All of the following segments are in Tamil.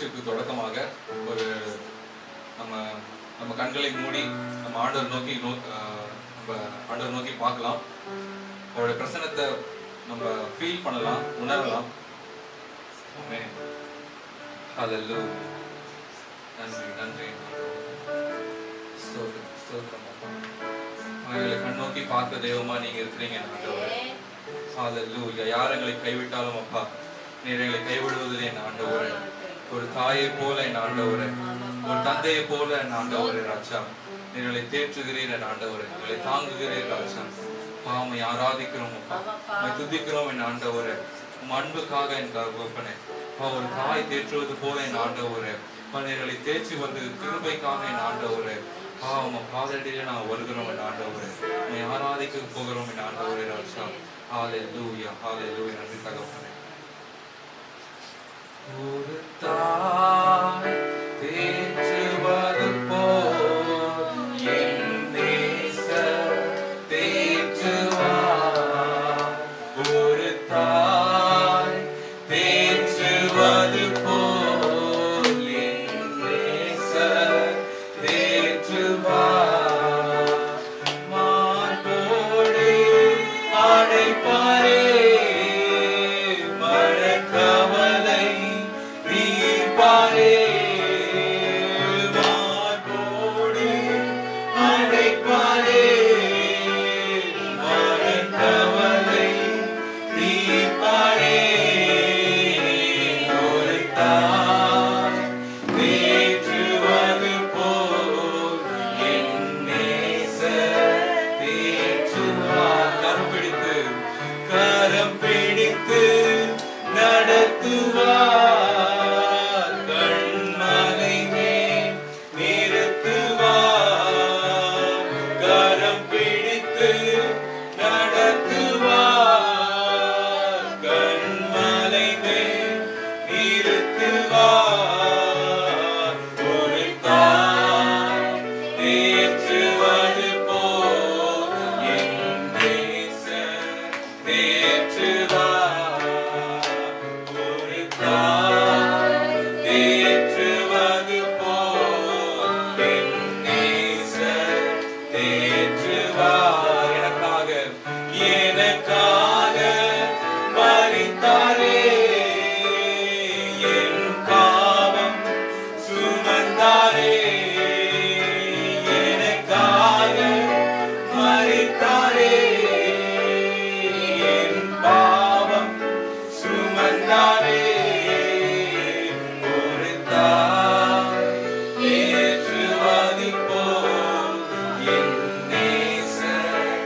நிகழ்ச்சிக்கு தொடக்கமாக ஒரு நம்ம நம்ம கண்களை மூடி நம்ம ஆண்டவர் நோக்கி நோ ஆஹ் நம்ம ஆண்டவர் நோக்கி பார்க்கலாம் அவருடைய பிரசன்னத்தை நம்ம ஃபீல் பண்ணலாம் உணரலாம் ஆமென். Hallelujah. நன்றி நன்றி ஸ்தோத்திரம், ஸ்தோத்திரம் அப்பா. எங்களை கண்ணோக்கி பார்க்க தெய்வமா நீங்க இருக்கிறீங்க ஆண்டவரே ஹalleluya யார் எங்களை கைவிட்டாலும் அப்பா நீர் எங்களை கைவிடுவதில்லை என் ஆண்டவரே ஒரு தாயை போல என் ஆண்டவரே ஒரு தந்தையை போல என் ஆண்டவரே ராஜா நீர் எங்களை தேற்றுகிறீர் என் ஆண்டவரே எங்களை தாங்குகிறீர் ராஜா பாமை ஆராதிக்கிறோம் அப்பா உம்மை துதிக்கிறோம் என் ஆண்டவரே உம் அன்புக்காக என் தகப்பனே அப்பா ஒரு தாய் தேற்றுவது போல என் ஆண்டவரே அப்பா நீர் எங்களை தேற்றி வந்து கிருபைக்காக என் ஆண்டவரே அப்பா உங்க பாதடியில நான் வருகிறோம் என் ஆண்டவரே உம்மை ஆராதிக்க போகிறோம் என் ஆண்டவரே ராஜா ஹalleluya ஹalleluya நன்றி தகப்பனே ஒரு தாய் தேற்றுவது போல் என் நேசர் தேற்றுவார். ஒரு தாய் தேற்றுவது போல் என் நேசர் தேற்றுவார். மார்போடு அழைப்பாரே மனக்கவலை நீப்பாரே மார்போடு அழைப்பாரே மனக்கவலை நீப்பாரே ஒரு தாய் தேற்றுவது போல் என் நேசர் தேற்றுவார். கரம் பிடித்து கரம் பிடித்து நடத்துவார் கண்மலை மேல் நிறுத்துவார் கரம் பிடித்து நடத்துவார் கண்மலை மேல் நிறுத்துவார் ஒரு தாய் தேற்றுவது போல் என் நேசர் தேற்றுவார் ஒரு தாய் தேற்றுவது போல் என் நேசர் தேற்றுவார் எனக்காக எனக்காக மறித்தாரே என் பாவம் சுமந்தாரே எனக்காக மறித்தாரே என் பாவம் சுமந்தாரே ஒரு தாய் ஏற்றுவது போல் என் நேசர்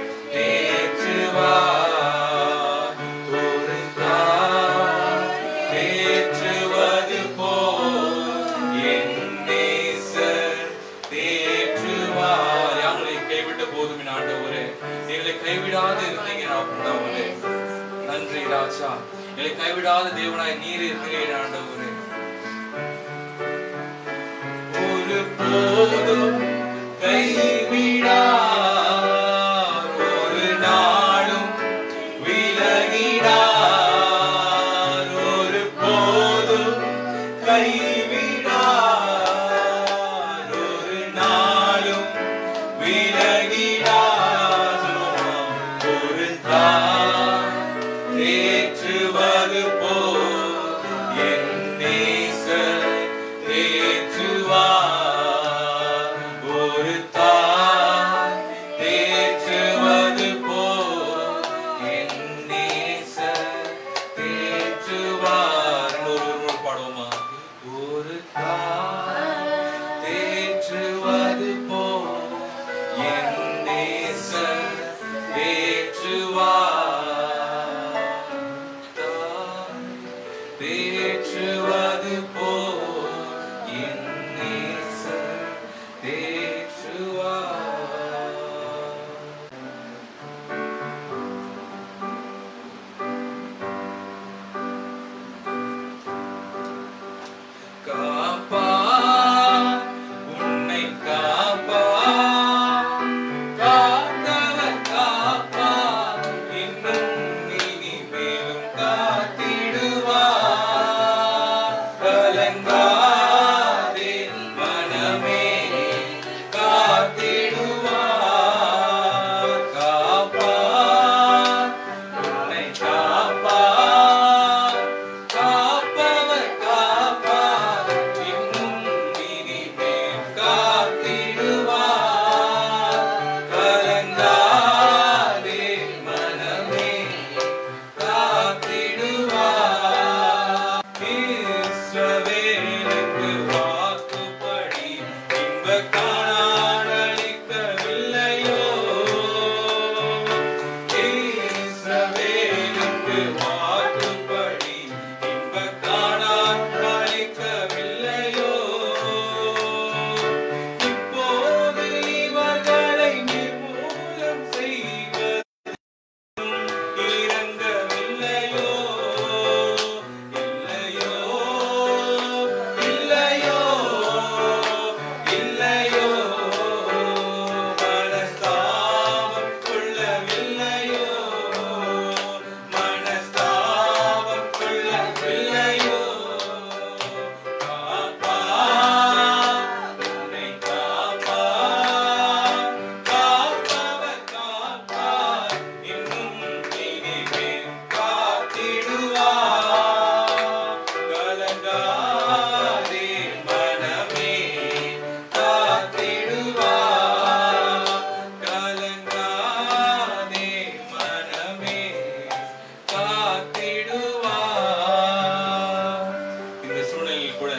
ஏற்றுவார். ஒரு தாய் ஏற்றுவது போல் என் நேசர் தேற்றுவார். யாங்களை கைவிட்ட போதும் என் ஆண்டவரே எங்களை கைவிடாது இருந்தீங்க ஆண்டவரே நன்றி ராஜா எங்களை கைவிடாத தேவனாய் நீர் இருக்கிறீர் ஆண்டவரே ஒரு போதும் கைவிடார் ஒரு நாளும் விலகிடார் ஒரு போதும் கைவிடார் ஒரு நாளும் விலகிடார் ஒரு தாய் தேற்றுவது போல் என் நேசர் தேற்றுவார். ஒரு தாய் தேற்றுவது போல் என் நேசர் தேற்றுவார். இன்னொரு ஒரு முறை பாடுவோமா?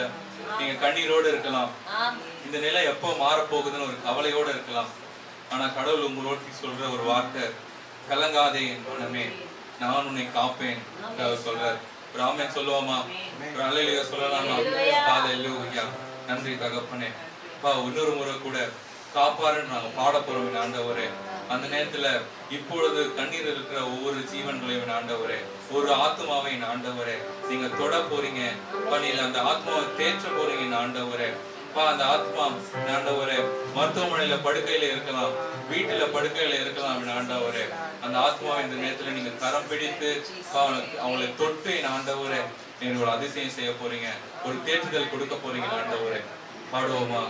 நீங்க கண்ணீரோடு இருக்கலாம் ஆம் இந்த நிலை எப்போ மாறப்போகுதுன்னு ஒரு கவலையோட இருக்கலாம் ஆனா கடவுள் உங்களோட சொல்ற ஒரு வார்த்தை கலங்காதே என் மனமே நான் உன்னை காப்பேன் என்று அவர் சொல்றார் ஒரு ஆமென் சொல்லுவோமா ஒரு அலையிலேயே சொல்லலாமா ஹalleluya நன்றி தகப்பனே பா இன்னொரு முறை கூட காப்பாருன்னு நாங்க பாட போறோம் என் ஆண்டவரே அந்த நேரத்துல இப்பொழுது கண்ணீர் இருக்கிற ஒவ்வொரு ஜீவன்களையும் என் ஆண்டவரே ஒரு ஆத்மாவை என் ஆண்டவரே நீங்க தொட போறீங்க பண்ணில அந்த ஆத்மாவை தேற்ற போறீங்க என் ஆண்டவரே பா அந்த ஆத்மா என் ஆண்டவரே மருத்துவமனையில படுக்கையில இருக்கலாம் வீட்டுல படுக்கையில இருக்கலாம் என் ஆண்டவரே அந்த ஆத்மாவை இந்த நேரத்துல நீங்க கரம் பிடித்து பா, அவங்களை தொட்டு என் ஆண்டவரே நீங்க ஒரு அதிசயம் செய்ய போறீங்க ஒரு தேற்றுதல் கொடுக்க போறீங்க என் ஆண்டவரே பாடுவோமா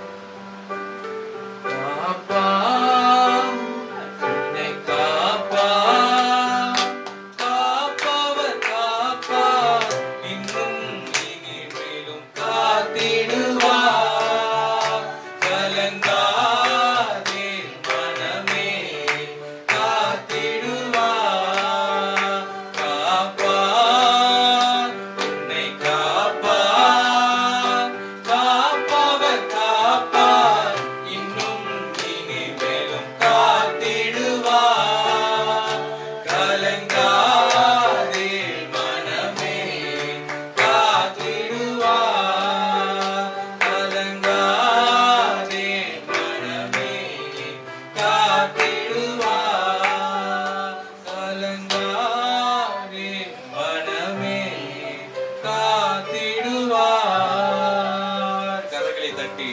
காப்பா உன்னை காப்பா காப்பவர் காப்பா இன்னும் இனிமேலும் காத்திடுவா கலங்காதே மனமே காத்திடுவா காப்பா உன்னை காப்பா காப்பவர் காப்பா இன்னும் இனிமேலும் காத்திடுவா கலங்காதே மனமே காத்திடுவா கலங்காதே மனமே காத்திடுவா கலங்காதே மனமே காத்திடுவா கரங்களை தட்டி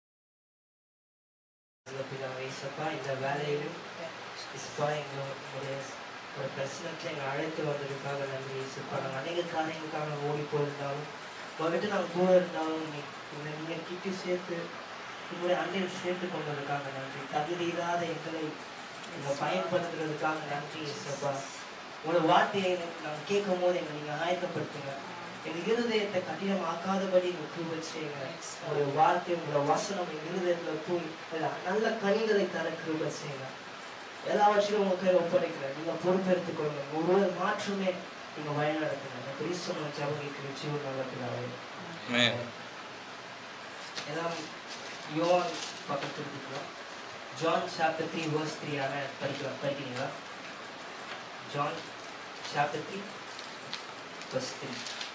நல்ல பிதாவே, இயேசப்பா, இந்த வேலையிலும் இயேசுப்பா, எங்களுடைய ஒரு பிரச்சனத்தை எங்களை அழைத்து வந்ததுக்காக நன்றி இயேசுப்பா. நாங்கள் அநேக காரியங்களுக்காக ஓடி போயிருந்தாலும் உங்ககிட்ட நாங்கள் கூட இருந்தாலும் நீ- எங்களை நீங்கள் கிட்டி சேர்த்து உங்களுடைய அண்டையில் சேர்த்து கொண்டதுக்காக நன்றி தகுதி இல்லாத எங்களை நீங்கள் பயன்படுத்துறதுக்காக நன்றி இயேசுப்பா உங்களோட வார்த்தையை நாங்கள் கேட்கும் போது எங்களை நீங்கள் ஆயத்தப்படுத்துங்க எங்கள் இருதயத்தை கடினமாக்காதபடி எங்கள் கிருபை செய்யுங்க உங்களுடைய வார்த்தை உங்களோட வசனம் எங்கள் இருதயத்தில் போய் எல்லா நல்ல கனிகளை தர கிருபை செய்யுங்க எல்லாவற்றையும் உங்க கையில் ஒப்படைக்கிறேன் நீங்க பொறுப்பெடுத்துக் கொள்ளுங்க ஒரு மாற்றமே நீங்க வழிநடத்துங்க கிறிஸ்தவ ஜபகிக்கு ஜீவன் நல்லதுனாலே Amen. எல்லாம் யோவான் பக்கத்தில் இருக்கலாம் John chapter three verse three ஆன படிக்கலாம் படிக்கிறீங்களா John chapter three verse three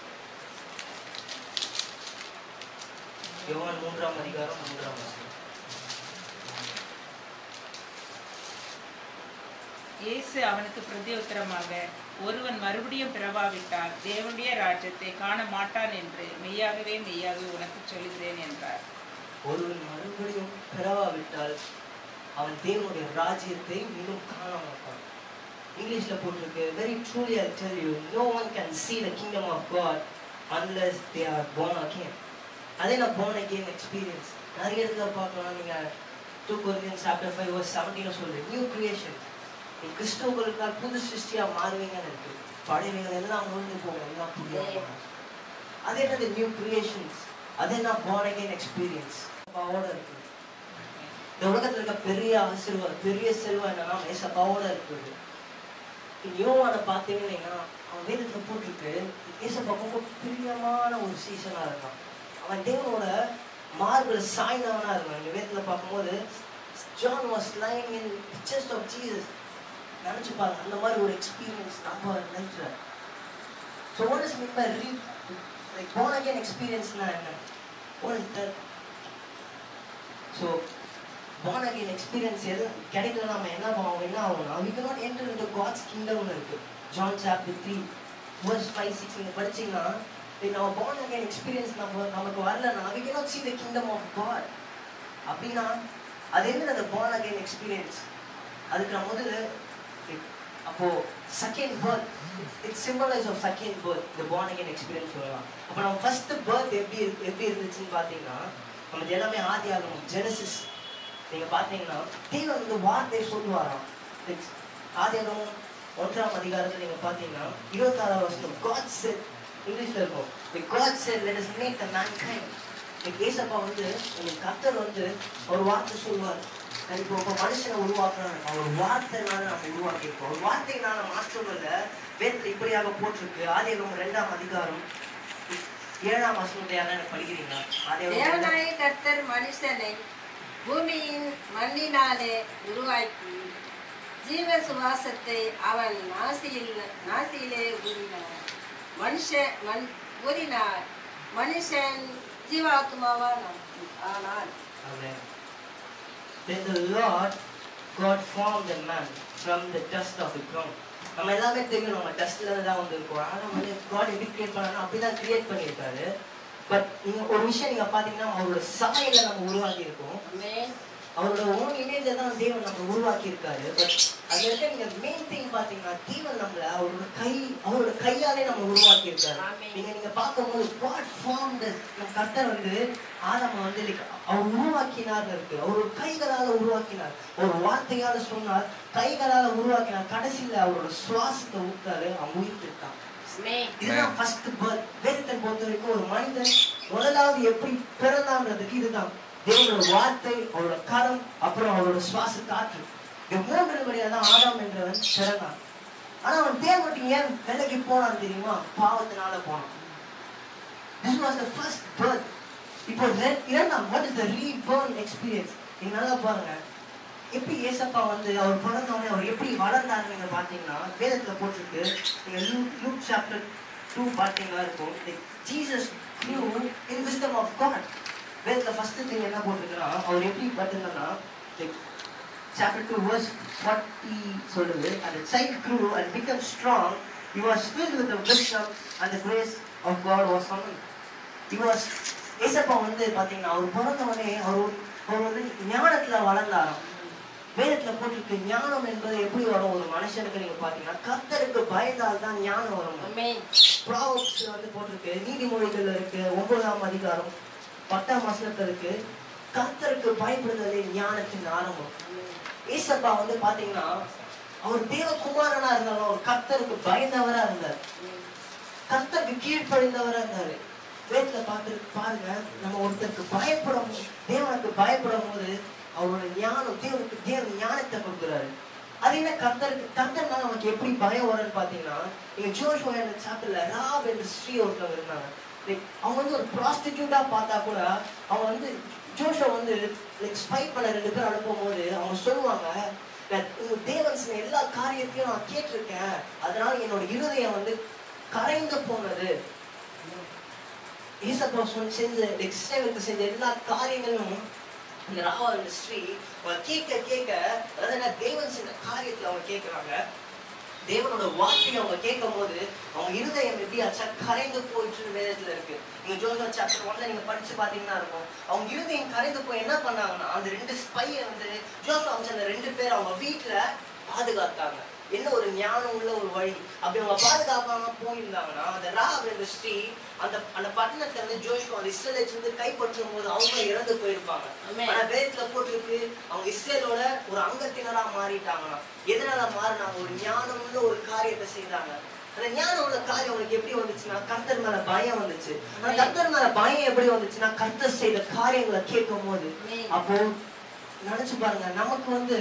யோவான் மூன்றாம் அதிகாரம் மூன்றாம் வசனம் இயேசு அவனுக்கு பிரதியுத்தரமாக ஒருவன் மறுபடியும் பிறவாவிட்டால் தேவனுடைய ராஜ்யத்தை காண மாட்டான் என்று மெய்யாகவே மெய்யாகவே உனக்கு சொல்கிறேன் என்றார் ஒருவன் மறுபடியும் பிறவாவிட்டால் அவன் தேவனுடைய ராஜ்யத்தை இன்னும் காண மாட்டான் இங்கிலீஷ்ல போட்டிருக்கு very truly I tell you no one can see the kingdom of God unless they are born again அதே நான் born again experience நிறைய இடத்துல பார்க்கலாம் நீங்க two Corinthians chapter five verse seventeen சொல்லுது நியூ கிரியேஷன் நீ கிறிஸ்துவர்களுக்கால் புது சிருஷ்டியா மாறுவீங்கன்னு இருக்கு பழையவைகள் எல்லாம் விழுந்து போகும் எல்லாம் புதிய அது என்னது நியூ கிரியேஷன்ஸ் அது என்ன born again எக்ஸ்பீரியன்ஸ் அப்பாவோட இருக்கு இந்த உலகத்துல இருக்க பெரிய ஆசீர்வாதம் பெரிய செல்வம் என்னன்னா ஏசப்பாவோட இருக்குது யோவான பார்த்தீங்கன்னா அவன் வேதத்துல போட்டிருக்கு ஏசப்பா ரொம்ப பிரியமான ஒரு சீசனா இருந்தான் அவன் தேவனோட மார்பிள் சாய்ந்தவனா இருந்தான் இந்த வேதத்துல பார்க்கும்போது John was lying in chest of Jesus நினைச்சு பாருங்க அந்த மாதிரி ஒரு எக்ஸ்பீரியன்ஸ் நம்ம லைஃப்ல so what is mean by re like born again எக்ஸ்பீரியன்ஸ்னா என்ன what is that so born again experience எது கிடைக்கல நம்ம என்ன பண்ணுவோம் என்ன ஆகும்னா we cannot enter into God's kingdom இருக்கு John chapter three verse five six நீங்கள் படிச்சீங்கன்னா like நம்ம born again எக்ஸ்பீரியன்ஸ் நம்ம நமக்கு வரலன்னா we cannot see the kingdom of God அப்படின்னா அது என்ன அந்த born again எக்ஸ்பீரியன்ஸ் அதுக்கு நான் முதல்ல like, அப்போ second birth it's symbolise of second birth இந்த born again எக்ஸ்பீரியன்ஸ் சொல்லலாம் அப்போ நம்ம ஃபர்ஸ்ட் பர்த் எப்படி இருக்கு- எப்படி இருந்துச்சுன்னு பார்த்தீங்கன்னா நம்ம எல்லாமே ஆதி ஆகணும் ஜெனசிஸ் நீங்க பார்த்தீங்கன்னா தேவன் இந்த வார்த்தை சொல்லுவாராம் Like, ஆதியாகமம் ஒன்றாம் அதிகாரத்தில் நீங்க பார்த்தீங்கன்னா இருபத்தாறாம் வருஷம் காட் செட் இங்கிலீஷ்ல இருக்கும் Like, God said let us make the mankind Like, ஏசப்பா வந்து உங்களுக்கு கர்த்தர் வந்து ஒரு வார்த்தை சொல்லுவார் நான் இப்போ இப்போ மனுஷனை உருவாக்குறாங்க அவர் வார்த்தைனால நம்ம உருவாக்கியிருக்கோம் ஒரு வார்த்தையினால மாற்றம் இல்லை வேதத்தில் இப்படியாக போட்டிருக்கு ஆதியாகமம் ரெண்டாம் அதிகாரம் ஏழாம் வசனத்தை யாராவது எனக்கு படிக்கிறீங்களா அதே தேவனாய கர்த்தர் மனுஷனை பூமியின் மண்ணினாலே உருவாக்கி ஜீவ சுவாசத்தை அவன் நாசியில் நாசியிலே ஊறினார் மனுஷன் மண் ஊறினார் மனுஷன் ஜீவாத்மாவான் ஆனால் Amen. Then the Lord God formed a man from the dust of the ground. நம்ம எல்லாமே தெரியும் நம்ம டஸ்ட்ல இருந்து தான் வந்திருக்கோம் ஆனா வந்து காட் எப்படி கிரியேட் பண்ணா அப்படிதான் கிரியேட் பண்ணியிருக்காரு பட் நீங்க ஒரு விஷயம் நீங்க பாத்தீங்கன்னா அவரோட சாயல நம்ம உருவாக்கி இருக்கோம் ஆமென். அவரோட ஓன் இமேஜ்ல தான் தேவன் நம்ம உருவாக்கி இருக்காரு பட் அதுல இருக்க நீங்க மெயின் திங் பாத்தீங்கன்னா தேவன் நம்மள அவரோட கை அவரோட கையாலே நம்ம உருவாக்கி இருக்காரு ஆமென். நீங்க நீங்க பார்க்கும்போது காட் ஃபார்ம் நம்ம கர்த்தர் வந்து ஆதாம வந்து like அவர் உருவாக்கினார்னு இருக்கு அவரோட கைகளால உருவாக்கினார் ஒரு வார்த்தையால சொன்னார் கைகளால உருவாக்கினார் கடைசியில அவரோட சுவாசத்தை ஊத்தாரு அவன் உயிர் பெற்றான் ஆமென். இதுதான் ஃபர்ஸ்ட் பர்த் வேதத்தை பொறுத்த வரைக்கும் ஒரு மனிதன் முதலாவது எப்படி பிறந்தான்றதுக்கு இதுதான் தேவனோட வார்த்தை அவரோட கரம் அப்புறம் அவரோட சுவாச காற்று இந்த மூன்று வழியா தான் ஆதாம் என்றவன் பிறந்தான் ஆனா அவன் தேவனுக்கு ஏன் விலகி போனான் தெரியுமா பாவத்தினால போனான் this was the first birth இப்போ ரெ- இரண்டாம் what is the reborn experience நீங்க நல்லா பாருங்க எப்படி ஏசப்பா வந்து அவர் பிறந்தவனே அவர் எப்படி வளர்ந்தாரு நீங்க பாத்தீங்கன்னா வேதத்துல போட்டிருக்கு நீங்க லூக் லூக் சாப்டர் டூ பாத்தீங்கன்னா இருக்கும் Jesus grew in wisdom of God வேதத்துல ஃபர்ஸ்ட் திங் என்ன போட்டிருக்குன்னா அவர் எப்படி பார்த்தீங்கன்னா சாப்டர் டூ verse 40 சொல்லுது அந்த child grew and became strong he was filled with the wisdom and the grace of God was on him he was ஏசப்பா வந்து பாத்தீங்கன்னா அவர் பிறந்தவனே அவர் அவர் வந்து ஞானத்துல வளர்ந்தாராம் வேதத்துல போட்டிருக்கு ஞானம் என்பது எப்படி வரும் ஒரு மனுஷனுக்கு நீங்க பாத்தீங்கன்னா கர்த்தருக்கு பயந்தால் தான் ஞானம் வரும் ஆமென். ப்ராவப்ஸ் வந்து போட்டிருக்கு நீதிமொழிகள் இருக்கு ஒன்பதாம் அதிகாரம் பத்தாம் வசனத்துல இருக்கு கர்த்தருக்கு பயப்படுதலே ஞானத்தின் ஆரம்பம் ஏசப்பா வந்து பாத்தீங்கன்னா அவர் தேவகுமாரனா இருந்தாலும் அவர் கர்த்தருக்கு பயந்தவரா இருந்தார் கர்த்தருக்கு கீழ்ப்படிந்தவரா இருந்தாரு வேதத்துல பார்த்து பாருங்க நம்ம ஒருத்தருக்கு பயப்படும் தேவனுக்கு பயப்படும் போது அவரோட ஞானம் தேவனுக்கு தேவன் ஞானத்தை கொடுக்குறாரு அது என்ன கர்த்தருக்கு கர்த்தர்னா நமக்கு எப்படி பயம் வரும்னு பாத்தீங்கன்னா நீங்க ஜோஷோ என்ற சாப்பிடல ராப் என்ற ஸ்ரீ ஒருத்தவங்க இருந்தாங்க Like, அவங்க வந்து ஒரு ப்ராஸ்டிடியூட்டா பார்த்தா கூட அவங்க வந்து ஜோஷோ வந்து லைக் ஸ்பை பண்ண ரெண்டு பேர் அனுப்பும் போது அவங்க சொல்லுவாங்க "நான் உங்க தேவன் சொன்ன எல்லா காரியத்தையும் நான் கேட்டிருக்கேன் அதனால என்னோட இருதயம் வந்து கரைந்து போனது ஈசப்பா சொன்ன செஞ்ச எக்ஸ்டேவனுக்கு செஞ்ச எல்லா காரியங்களும் இந்த ராவல் ஸ்ரீ அவங்க கேட்க கேட்க அதாவது என்ன தேவன் செஞ்ச காரியத்துல அவங்க கேட்கறாங்க தேவனோட வார்த்தையை அவங்க கேட்கும் போது அவங்க இருதயம் எப்படி ஆச்சா கரைந்து போயிட்டு வேதத்துல இருக்கு நீங்க ஜோசப் சாப்டர் ஒன்ல நீங்க படிச்சு பாத்தீங்கன்னா இருக்கும் அவங்க இருதயம் கரைந்து போய் என்ன பண்ணாங்கன்னா அந்த ரெண்டு ஸ்பையை வந்து ஜோசப் அமைச்ச அந்த ரெண்டு பேர் அவங்க வீட்டுல பாதுகாத்தாங்க என்ன ஒரு ஞானம் உள்ள ஒரு வழி அப்படி அவங்க பாதுகாப்பாம போயிருந்தாங்கன்னா அந்த ராவ் என்ற ஸ்ரீ அந்த அந்த பட்டணத்தை வந்து ஜோஷ்கோ அந்த இஸ்ரேலை வந்து கைப்பற்றும் போது அவங்க இறந்து போயிருப்பாங்க ஆமென். ஆனா வேதத்துல போட்டிருக்கு அவங்க இஸ்ரேலோட ஒரு அங்கத்தினரா மாறிட்டாங்களாம் எதனால மாறினாங்க ஒரு ஞானம் உள்ள ஒரு காரியத்தை செய்தாங்க அந்த ஞானம் உள்ள காரியம் அவனுக்கு எப்படி வந்துச்சுன்னா கர்த்தர் மேல பயம் வந்துச்சு ஆனா கர்த்தர் மேல பயம் எப்படி வந்துச்சுன்னா கர்த்தர் செய்த காரியங்களை கேட்கும் போது ஆமென். அப்போ நினைச்சு பாருங்க நமக்கு வந்து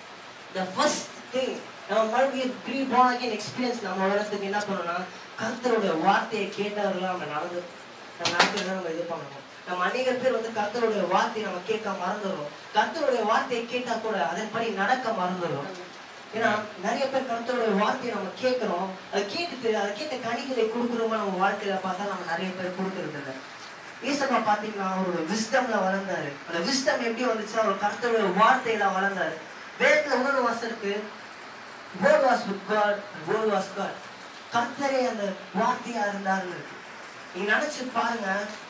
the first thing நம்ம மறுபடியும் ப்ரீ born again எக்ஸ்பீரியன்ஸ் நம்ம வளர்றதுக்கு என்ன பண்ணணும்னா கர்த்தரோட வார்த்தையை கேட்டவர்களா நம்ம நடந்து நம்ம நடக்கிறத நம்ம இது பண்ணணும் நம்ம அநேக பேர் வந்து கர்த்தருடைய வார்த்தையை நம்ம கேட்க மறந்துடுறோம் கர்த்தருடைய வார்த்தையை கேட்டா கூட அதன்படி நடக்க மறந்துடுறோம் ஏன்னா நிறைய பேர் கர்த்தருடைய வார்த்தையை நம்ம கேட்கிறோம் அதை கேட்டுட்டு அதை கேட்ட கனிகளை கொடுக்குறோமா நம்ம வாழ்க்கையில பார்த்தா நம்ம நிறைய பேர் கொடுக்கறது இல்லை ஈசப்பா பாத்தீங்கன்னா அவரோட விஸ்டம்ல வளர்ந்தாரு அந்த விஸ்டம் எப்படி வந்துச்சுன்னா அவர் கர்த்தருடைய வார்த்தையில வளர்ந்தாரு வேதத்துல இன்னொரு வாசம் இருக்கு word was with God word was God கர்த்தரே அந்த வார்த்தையா இருந்தாருன்னு இருக்கு நீங்க நினைச்சு பாருங்க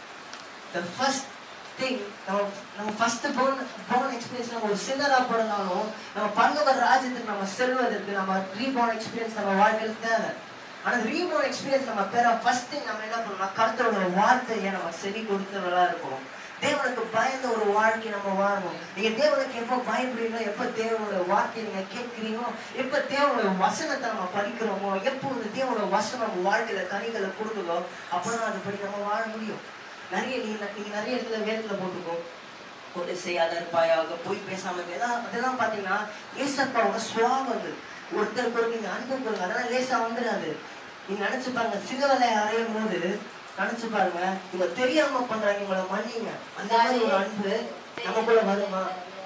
the first thing நம்ம நம்ம ஃபர்ஸ்ட் போன் போன் எக்ஸ்பீரியன்ஸ் நம்ம ஒரு சின்னரா பிறந்தாலும் நம்ம பரலோக ராஜ்யத்துக்கு நம்ம செல்வதற்கு நம்ம ரீபோன் எக்ஸ்பீரியன்ஸ் நம்ம வாழ்க்கையில தேவை ஆனா ரீபோன் எக்ஸ்பீரியன்ஸ் நம்ம பெற ஃபர்ஸ்ட் திங் நம்ம என்ன பண்ணணும்னா கர்த்தரோட வார்த்தையை நம்ம செவி கொடுத்தவர்களா இருக்கணும் தேவனுக்கு பயந்த ஒரு வாழ்க்கை நம்ம வாழணும் நீங்க தேவனுக்கு எப்போ பயப்படுறீங்களோ எப்போ தேவனோட வார்த்தையை நீங்க கேட்கிறீங்களோ எப்போ தேவனோட வசனத்தை நம்ம படிக்கிறோமோ எப்போ இந்த தேவனோட வசனம் நம்ம வாழ்க்கையில கனிகளை கொடுக்குதோ அப்பதான் அதுபடி நம்ம வாழ முடியும் நிறைய நீங்க நீங்க நிறைய இடத்துல வேதத்துல போட்டுக்கோ கொலை செய்யாத இருப்பாயாக போய் பேசாம இரு. இதெல்லாம் அதெல்லாம் பாத்தீங்கன்னா ஏசப்பாவோட சுவாபம் அது ஒருத்தருக்கு ஒரு நீங்க அன்பு கொடுங்க அதெல்லாம் லேசா வந்துடாது நீங்க நினைச்சு பாருங்க சிலுவலை அறையும் போது நினைச்சு பாருங்க இவங்க தெரியாம பண்றாங்க இவங்கள மன்னிங்க அந்த மாதிரி ஒரு அன்பு நமக்குள்ள வருமா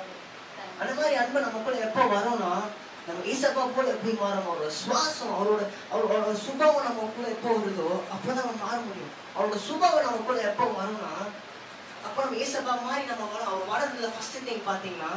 அந்த மாதிரி அன்பு நமக்குள்ள எப்போ வரும்னா நம்ம ஈசப்பா போல எப்படி மாறும் அவரோட சுவாசம் அவரோட அவரோட சுபாவம் நமக்குள்ள எப்போ வருதோ அப்பதான் நம்ம மாற முடியும் அவரோட சுபாவம் நமக்குள்ள எப்போ வரும்னா அப்போ நம்ம ஈசப்பா மாதிரி நம்ம வரோம் அவர் வளர்றதுல ஃபர்ஸ்ட் திங் பாத்தீங்கன்னா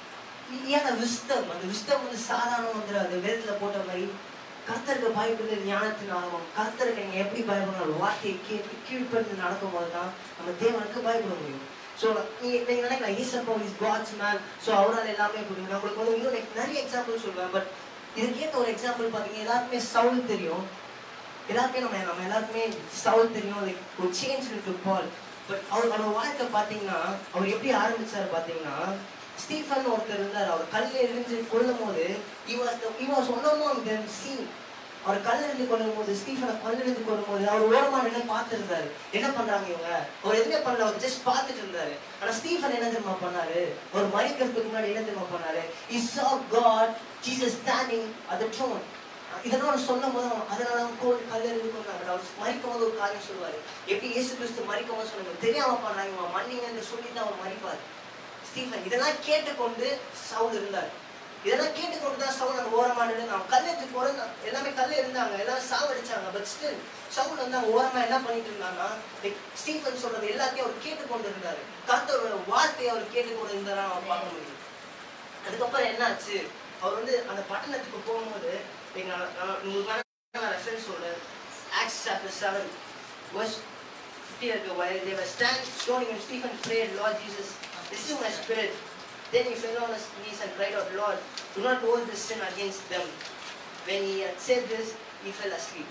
ஏன்னா விஸ்டம் அந்த விஸ்டம் வந்து சாதாரண வந்துடாது வேதத்துல போட்ட மாதிரி கர்த்தருக்கு பயப்படுறது ஞானத்தின் ஆரம்பம் கர்த்தருக்கு நீங்க எப்படி பயப்படணும் வார்த்தையை கேட்டு கீழ்ப்படுத்து நடக்கும் போது தான் நம்ம தேவனுக்கு பயப்பட முடியும் ஸோ நீங்க நீங்க நினைக்கலாம் ஈசப்பா இஸ் காட்ஸ் மேன் ஸோ அவரால் எல்லாமே புரியும் நம்மளுக்கு வந்து இன்னும் like நிறைய எக்ஸாம்பிள் சொல்லுவேன் பட் இதுக்கு ஏற்ற ஒரு எக்ஸாம்பிள் பார்த்தீங்கன்னா எல்லாருக்குமே சவுல் தெரியும் எல்லாருக்குமே நம்ம நம்ம எல்லாருக்குமே சவுல் தெரியும் லைக் ஒரு சேஞ்ச் இருக்கு பால் பட் அவர் அவரோட வாழ்க்கை பார்த்தீங்கன்னா அவர் எப்படி ஆரம்பிச்சாரு பார்த்தீங்கன்னா ஸ்டீஃபன் ஒருத்தர் இருந்தார் அவர் கல்ல எரிஞ்சு கொல்லும் போது he was the he was one among them seen அவர் கல் இருந்து கொள்ளும் போது ஸ்டீஃபனை கல் இருந்து கொள்ளும் போது அவர் ஓரமா நின்று பார்த்துருந்தாரு என்ன பண்றாங்க இவங்க அவர் எதுவுமே பண்ணல அவர் ஜஸ்ட் பார்த்துட்டு இருந்தாரு ஆனா ஸ்டீஃபன் என்ன தெரியுமா பண்ணாரு அவர் மறிக்கிறதுக்கு முன்னாடி என்ன தெரியுமா பண்ணாரு he saw god jesus standing at the throne இதெல்லாம் சொல்லும் போது அவன் அதனால அவன் கோல் கல் இருந்து கொண்டாங்க அவர் மறிக்கும் போது ஒரு காரியம் சொல்லுவாரு எப்படி இயேசு கிறிஸ்து மறிக்கும் போது சொன்னாங்க தெரியாம பண்ணாங்க இவன் மன்னிங்கன்னு சொல்லிட்டு அவர் மறிப்பாரு ஸ்டீஃபன் இதெல்லாம் கேட்டுக்கொண்டு சவுல் இருந்தார் இதெல்லாம் கேட்டுக்கொண்டு தான் சவுல் அங்க ஓரமா நின்று அவன் கல்லெடுத்து போறது எல்லாமே கல்ல இருந்தாங்க எல்லாரும் சாவடிச்சாங்க பட் ஸ்டில் சவுல் வந்து அவன் ஓரமா என்ன பண்ணிட்டு இருந்தாங்கன்னா like ஸ்டீஃபன் சொல்றது எல்லாத்தையும் அவர் கேட்டுக்கொண்டு இருந்தாரு கர்த்தரோட வார்த்தையை அவர் கேட்டுக்கொண்டு இருந்தாரா அவன் பார்க்க முடியும் அதுக்கப்புறம் என்ன ஆச்சு அவர் வந்து அந்த பட்டணத்துக்கு போகும்போது like நான் நான் உங்களுக்கு வேணா நான் ரெஃபரன்ஸ் சொல்றேன் Acts chapter seven verse 50 ago while they were standing stoning and Stephen prayed, Lord Jesus, receive my spirit. Then he fell on his knees and cried out, Lord, do not hold this sin against them. When he had said this, he fell asleep.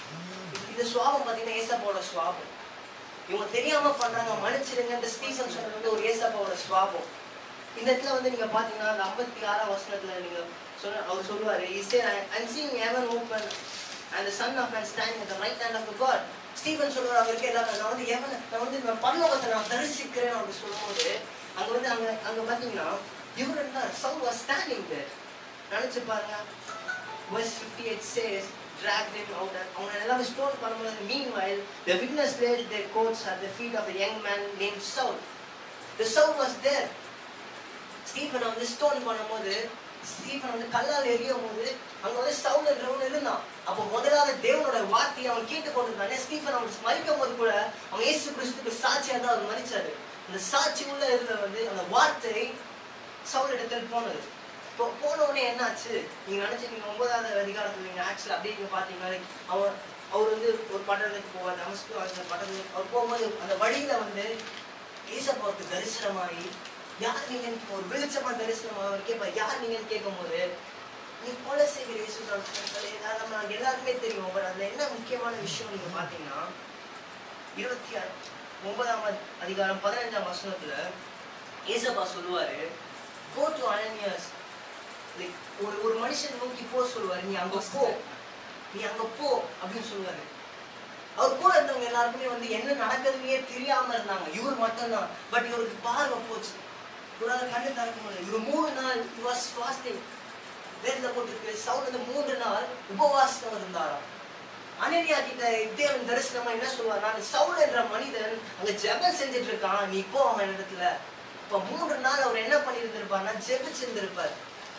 இது சுவாபம் பார்த்தீங்கன்னா ஏசப்பாவோட சுவாபம் இவங்க தெரியாம பண்றாங்க மன்னிச்சிடுங்க ஸ்டீஃபன் சொன்னது வந்து ஒரு ஏசப்பாவோட சுவாபம் இந்த இடத்துல வந்து நீங்க பாத்தீங்கன்னா அந்த ஐம்பத்தி ஆறாம் வசனத்துல நீங்க சொன்ன அவர் சொல்லுவாரு he said I'm seeing heaven open and the son of man standing at the right hand of the God Stephen சொல்லுவார் அவருக்கு எல்லாரும் நான் வந்து எவன் நான் வந்து நான் பரலோகத்தை நான் தரிசிக்கிறேன் அப்படி சொல்லும்போது அங்க வந்து அங்க அங்க பாத்தீங்கன்னா இவர் இருந்தார் சவுல் வாஸ் ஸ்டாண்டிங் தேர் நினைச்சு பாருங்க verse 58 says dragged him out and அவனை எல்லாம் ஸ்டோன் பண்ணும்போது meanwhile the witness laid their coats at the feet of a young man named Saul the Saul was there ஸ்டீஃபனை வந்து ஸ்டோன் பண்ணும்போது ஸ்டீஃபன் வந்து கல்லால் எரியும் போது அங்க வந்து சவுல் என்றவன் இருந்தான் அப்போ முதலாவது தேவனோட வார்த்தையை அவன் கேட்டுக்கொண்டிருந்தானே ஸ்டீஃபன் அவன் மறிக்கும் போது கூட அவன் இயேசு கிறிஸ்துக்கு சாட்சியா தான் அவர் மறிச்சாரு அந்த சாட்சி உள்ள இருந்த வந்து அந்த வார்த்தை சவுல் இடத்தில் போனது இப்போ போன உடனே என்னாச்சு நீங்க நினைச்சு நீங்க ஒன்பதாவது அதிகாரத்துல நீங்க ஆக்சுவலா அப்படியே நீங்க பாத்தீங்கன்னா like அவன் அவர் வந்து ஒரு பட்டணத்துக்கு போவார் நமஸ்கு அந்த பட்டணத்துக்கு அவர் போகும்போது அந்த வழியில வந்து ஏசப்பாவுக்கு தரிசனமாகி யார் நீங்கன்னு ஒரு வெளிச்சமா தரிசனம் அவர் கேட்பார் யார் நீங்கன்னு கேட்கும்போது நீ கொலை செய்கிற இயேசு தான் சொன்னாரு. அது நம்ம நமக்கு எல்லாருக்குமே தெரியும் பட் அதுல என்ன முக்கியமான விஷயம் நீங்க பாத்தீங்கன்னா இருபத்தி ஆறு ஒன்பதாம் அதி- அதிகாரம் பதினஞ்சாம் வசனத்துல ஏசப்பா சொல்லுவாரு கோ டு அனனியாஸ் லைக் ஒரு ஒரு மனுஷன் நோக்கி போ சொல்லுவாரு நீ அங்க போ நீ அங்க போ அப்படின்னு சொல்லுவாரு அவர் கூட இருந்தவங்க எல்லாருக்குமே வந்து என்ன நடக்குதுன்னே தெரியாம இருந்தாங்க இவர் மட்டும்தான் பட் இவருக்கு பார்வை போச்சு இவரால கண்ணு திறக்க முடியல இவர் மூணு நாள் வாஸ் ஃபாஸ்டிங் வேர்ல போட்டுருக்கு சவுண்ட் வந்து மூன்று நாள் உபவாசம் இருந்தாராம் அனனியா கிட்ட தேவன் தரிசனமா என்ன சொல்லுவார் நான் சவுல் என்ற மனிதன் அங்க ஜெபம் செஞ்சுட்டு இருக்கான் நீ போ அவன் இடத்துல இப்ப மூன்று நாள் அவர் என்ன பண்ணியிருந்திருப்பார்னா ஜெபிச்சிருந்திருப்பார்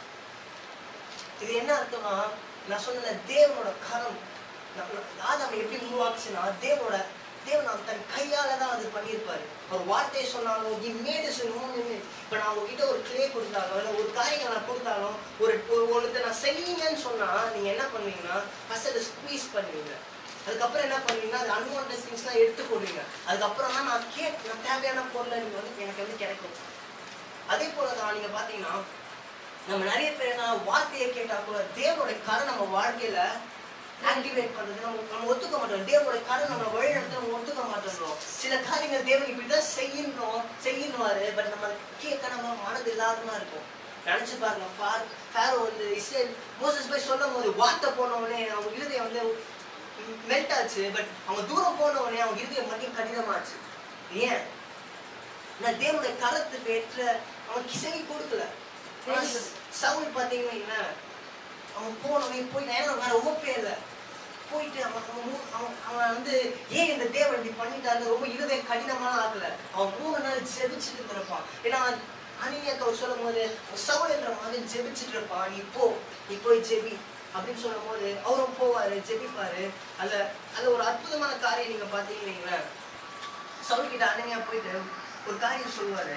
இது என்ன அர்த்தம்னா நான் சொன்ன தேவனோட கரம் நம்ம- ஆதாமை எப்படி உருவாக்குச்சுன்னா தேவனோட தேவன் அவர் தன் கையால தான் அது பண்ணியிருப்பாரு ஒரு வார்த்தையை சொன்னாலும் he made us in own image இப்போ நான் உங்ககிட்ட ஒரு கிளே கொடுத்தாலும் இல்லை ஒரு காரியங்கள் நான் கொடுத்தாலும் ஒரு ஒரு ஒன்றத்தை நான் செய்யுங்கன்னு சொன்னா நீங்க என்ன பண்ணுவீங்கன்னா ஃபர்ஸ்ட் அதை ஸ்குவீஸ் பண்ணுவீங்க அதுக்கப்புறம் என்ன பண்ணுவீங்கன்னா அது அன்வான்ட் திங்ஸ்லாம் எடுத்து போடுவீங்க அதுக்கப்புறம் தான் நான் கே நான் தேவையான பொருளை நீங்க வந்து எனக்கு வந்து கிடைக்கும் அதே போல தான் நீங்க பாத்தீங்கன்னா நம்ம நிறைய பேர் என்ன வார்த்தையை கேட்டா கூட தேவனுடைய கரை நம்ம வாழ்க்கையில ஆக்டிவேட் பண்றது நம்ம நம்ம ஒத்துக்க மாட்டோம் தேவனுடைய கரை நம்ம வழி நடத்த நம்ம ஒத்துக்க மாட்டோம் சில காரியங்கள் தேவன் இப்படிதான் செய்யணும் செய்யணுவாரு பட் நம்ம அதை கேட்க நம்ம மனது இல்லாதமா இருக்கும் நினைச்சு பாருங்க ஃபார் ஃபேரோ வந்து இஸ்ரேல் மோசஸ் போய் சொல்லும் போது வார்த்தை போன உடனே அவங்க இருதயம் வந்து மெல்ட் ஆச்சு பட் அவங்க தூரம் போன உடனே அவங்க இருதயம் மட்டும் கடினமாச்சு ஏன் நான் தேவனுடைய கரத்துக்கு ஏற்ற அவன் கிசை கொடுக்கல ஆனா சவுல் பாத்தீங்கன்னா என்ன அவன் போனவன் போய் நேரம் வேற ஒப்பே இல்லை போயிட்டு அவன் அவன் மூ- அவன் அவன் வந்து ஏன் இந்த தேவன் இப்படி பண்ணிட்டாருன்னு ரொம்ப இருதய கடினமான ஆக்கல அவன் மூணு நாள் ஜெபிச்சுட்டு இருந்திருப்பான் ஏன்னா அனியாக்கு அவர் சொல்லும் போது சவுல் என்ற மகன் ஜெபிச்சுட்டு இருப்பான் நீ போ நீ போய் ஜெபி அப்படின்னு சொல்லும் போது அவரும் போவாரு ஜெபிப்பாரு அதுல அதுல ஒரு அற்புதமான காரியம் நீங்க பாத்தீங்கன்னு வைங்களேன் சவுல் கிட்ட அனனியா போயிட்டு ஒரு காரியம் சொல்லுவாரு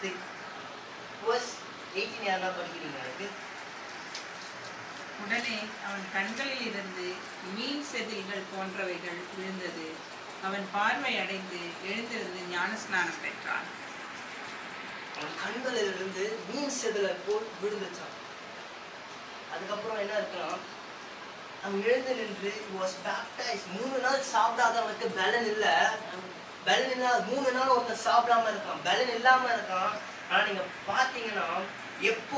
எயிட்டீன் யாருன்னா படிக்கிறீங்க எனக்கு உடனே அவன் கண்களில் இருந்து மீன் செதில்கள் போன்றவைகள் விழுந்தது அவன் பார்வை அடைந்து எழுந்திருந்து ஞானஸ்நானம் பெற்றான் அவன் கண்களில் இருந்து மீன் செதில போல் விழுந்துச்சான் அதுக்கப்புறம் என்ன இருக்கலாம் அவன் எழுந்து நின்று வாஸ் பேப்டைஸ் மூணு நாள் சாப்பிடாதவனுக்கு பலன் இல்ல பலன் இல்ல மூணு நாள் ஒருத்தன் சாப்பிடாம இருக்கான் பலன் இல்லாம இருக்கான் ஆனா நீங்க பாத்தீங்கன்னா எப்போ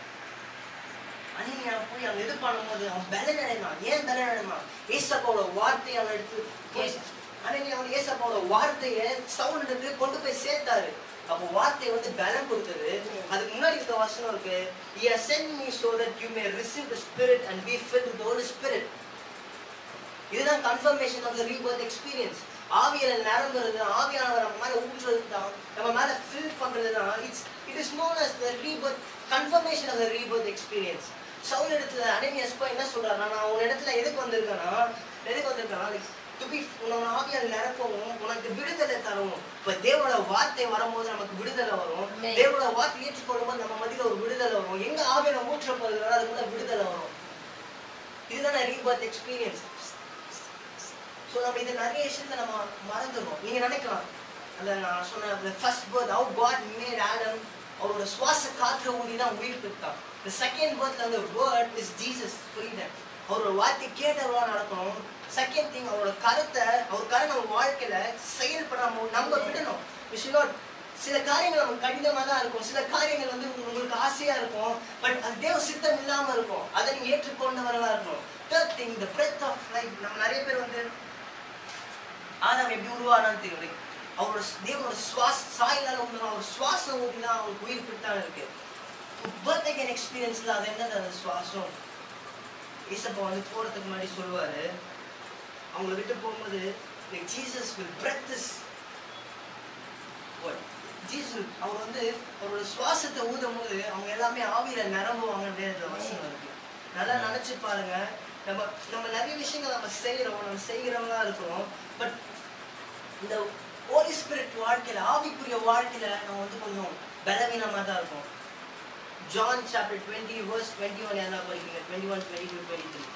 அனியா போய் அவன் இது பண்ணும்போது அவன் பலன் அடைந்தான் ஏன் பலன் அடைந்தான் ஏசப்பாவோட வார்த்தையை அவன் எடுத்து போய் அனனியா அவன் ஏசப்பாவோட வார்த்தையை சவுண்ட் எடுத்து கொண்டு போய் சேர்த்தாரு அப்போ வார்த்தை வந்து பலம் கொடுத்தது அதுக்கு முன்னாடி இருக்க வசனம் இருக்கு he has sent me so that you may receive the spirit and be filled with the holy spirit இதுதான் confirmation of the rebirth experience ஆவியில நிரம்புறது ஆவியானவர் நம்ம மேல ஊற்றுறது தான் நம்ம மேல ஃபில் பண்றது தான் it's it is known as the rebirth confirmation of the rebirth experience சவுல் இடத்துல அனனியஸ் போய் என்ன சொல்றாருன்னா நான் உன் இடத்துல எதுக்கு வந்திருக்கேன்னா எதுக்கு வந்திருக்கேன்னா டு பி உன்னோட ஆவியால் நிரப்பவும் உனக்கு விடுதலை தரும் இப்ப தேவனோட வார்த்தை வரும்போது நமக்கு விடுதலை வரும் Amen. தேவனோட வார்த்தை ஏற்றுக்கொள்ளும் போது நம்ம மத்தியில ஒரு விடுதலை வரும் எங்க ஆவியில ஊற்றப்படுகிறதோ அதுக்குள்ள விடுதலை வரும் இதுதான் ரீபர்த் எக்ஸ்பீரியன்ஸ் ஸோ நம்ம இது நிறைய விஷயத்த நம்ம மறந்துடுறோம் நீங்க நினைக்கலாம் அந்த நான் சொன்ன அந்த first birth how God made Adam அவரோட சுவாச காற்று ஊதி தான் உயிர் பெற்றான் இந்த செகண்ட் பர்த்ல அந்த வேர்ட் இஸ் ஜீசஸ் புரியுது அவரோட வார்த்தை கேட்டவா நடக்கணும் செகண்ட் திங் அவரோட கருத்தை அவர் கரை நம்ம வாழ்க்கையில செயல்பட நம்ம நம்ம விடணும் We should not சில காரியங்கள் நமக்கு கடினமா தான் இருக்கும் சில காரியங்கள் வந்து உங்களுக்கு ஆசையா இருக்கும் பட் அது தேவ சித்தம் இல்லாம இருக்கும் அதை நீங்க ஏற்றுக்கொண்டவர்களா இருக்கணும் third thing the breath of life நம்ம நிறைய பேர் வந்து ஆதாம் எப்படி உருவானான்னு தெரியும் Like, அவரோட தேவனோட சுவாச சாயிலால உள்ள அவர் சுவாசம் ஊதி தான் அவருக்கு உயிர் பிடித்தான் இருக்கு பர்த் அகேன் எக்ஸ்பீரியன்ஸ்ல அது என்னது அந்த சுவாசம் ஏசப்பா வந்து போறதுக்கு முன்னாடி சொல்லுவாரு அவங்கள விட்டு போகும்போது Jesus will breath is Jesus அவர் வந்து அவரோட சுவாசத்தை ஊதும் போது அவங்க எல்லாமே ஆவியில நிரம்புவாங்கன்ற வசனம் இருக்கு நல்லா நினைச்சு பாருங்க நம்ம நம்ம நிறைய விஷயங்கள் நம்ம செய்யறோம் நம்ம செய்கிறவங்களா இருக்கிறோம் பட் இந்த ஹோலி ஸ்பிரிட் வாழ்க்கையில ஆவிக்குரிய வாழ்க்கையில நம்ம வந்து கொஞ்சம் பலவீனமா தான் இருக்கும் John chapter twenty verse twenty one என்ன படிக்கிறீங்க twenty one twenty two twenty three